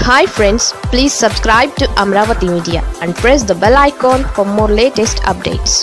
hi friends please subscribe to Amaravati media and press the bell icon for more latest updates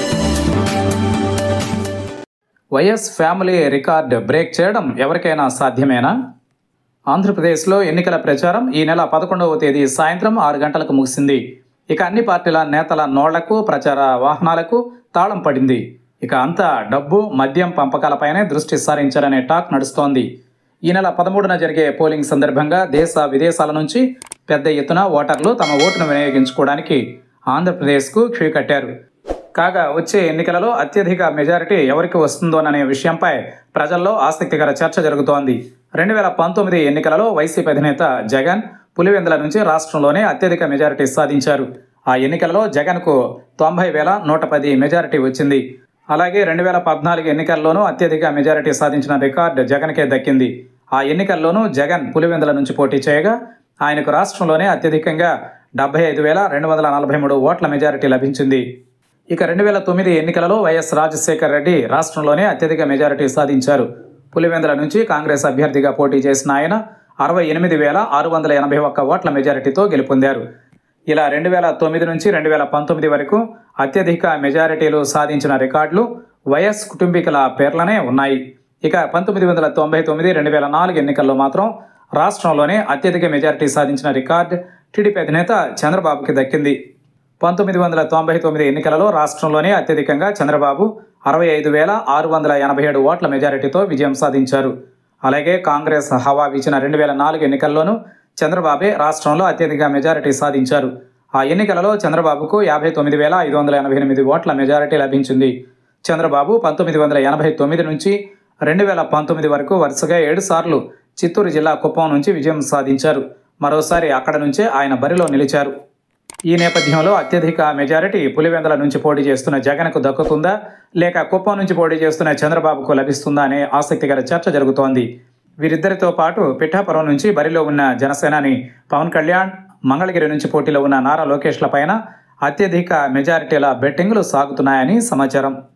YS family record break చేయడం ఎవరికైనా సాధ్యమేనా ఆంధ్రప్రదేశ్లో ఎన్నికల ప్రచారం ఈ నెల పదకొండవ తేదీ సాయంత్రం ఆరు గంటలకు ముగిసింది ఇక అన్ని పార్టీల నేతల నోళ్లకు ప్రచార వాహనాలకు తాళం పడింది ఇక అంతా డబ్బు మద్యం పంపకాలపైనే దృష్టి సారించారనే టాక్ నడుస్తోంది ఈ నెల పదమూడున జరిగే పోలింగ్ సందర్భంగా దేశ విదేశాల నుంచి పెద్ద ఎత్తున ఓటర్లు తమ ఓటును వినియోగించుకోవడానికి ఆంధ్రప్రదేశ్కు క్యూ కట్టారు కాగా వచ్చే ఎన్నికలలో అత్యధిక మెజారిటీ ఎవరికి వస్తుందోననే విషయంపై ప్రజల్లో ఆసక్తికర చర్చ జరుగుతోంది రెండు వేల పంతొమ్మిది ఎన్నికలలో వైసీపీ అధినేత జగన్ పులివెందుల నుంచి రాష్ట్రంలోనే అత్యధిక మెజారిటీ సాధించారు ఆ ఎన్నికలలో జగన్కు తొంభై వేల నూట పది మెజారిటీ వచ్చింది అలాగే రెండు వేల పద్నాలుగు ఎన్నికల్లోనూ అత్యధిక మెజారిటీ సాధించిన రికార్డు జగన్కే దక్కింది ఆ ఎన్నికల్లోనూ జగన్ పులివెందుల నుంచి పోటీ చేయగా ఆయనకు రాష్ట్రంలోనే అత్యధికంగా డెబ్బై ఐదు వేల రెండు వందల నలభై మూడు ఓట్ల మెజారిటీ లభించింది ఇక రెండు వేల తొమ్మిది ఎన్నికలలో వైఎస్ రాజశేఖర్ రెడ్డి రాష్ట్రంలోనే అత్యధిక మెజారిటీ సాధించారు పులివెందుల నుంచి కాంగ్రెస్ అభ్యర్థిగా పోటీ చేసిన ఆయన అరవై ఎనిమిది వేల ఆరు వందల ఎనభై ఒక్క ఓట్ల మెజారిటీతో గెలుపొందారు ఇలా రెండు వేల తొమ్మిది నుంచి రెండు వేల పంతొమ్మిది వరకు అత్యధిక మెజారిటీలు సాధించిన రికార్డులు వైఎస్ కుటుంబీకుల పేర్లనే ఉన్నాయి ఇక పంతొమ్మిది వందల తొంభై తొమ్మిది రెండు వేల నాలుగు ఎన్నికల్లో మాత్రం రాష్ట్రంలోనే అత్యధిక మెజారిటీ సాధించిన రికార్డు టీడీపీ అధినేత చంద్రబాబుకి దక్కింది పంతొమ్మిది వందల తొంభై తొమ్మిది ఎన్నికలలో రాష్ట్రంలోనే అత్యధికంగా చంద్రబాబు అరవై ఐదు వేల ఆరు వందల ఎనభై ఏడు ఓట్ల మెజారిటీతో విజయం సాధించారు అలాగే కాంగ్రెస్ హవా వీచిన రెండు వేల నాలుగు ఎన్నికల్లోనూ చంద్రబాబే రాష్ట్రంలో అత్యధిక మెజారిటీ సాధించారు ఆ ఎన్నికలలో చంద్రబాబుకు యాభై తొమ్మిది వేల ఐదు వందల ఎనభై ఎనిమిది ఓట్ల మెజారిటీ లభించింది చంద్రబాబు పంతొమ్మిది వందల ఎనభై తొమ్మిది నుంచి రెండు వేల పంతొమ్మిది వరకు వరుసగా ఏడు సార్లు చిత్తూరు జిల్లా కుప్పం నుంచి విజయం సాధించారు మరోసారి అక్కడ నుంచే ఆయన బరిలో నిలిచారు ఈ నేపథ్యంలో అత్యధిక మెజారిటీ పులివెందుల నుంచి పోటీ చేస్తున్న జగన్కు దక్కుతుందా లేక కుప్పం నుంచి పోటీ చేస్తున్న చంద్రబాబుకు లభిస్తుందా అనే ఆసక్తికర చర్చ జరుగుతోంది వీరిద్దరితో పాటు పిఠాపురం నుంచి బరిలో ఉన్న జనసేనాని పవన్ కళ్యాణ్ మంగళగిరి నుంచి పోటీలో ఉన్న నారా లోకేష్ల పైన అత్యధిక మెజారిటీల బెట్టింగులు సాగుతున్నాయని సమాచారం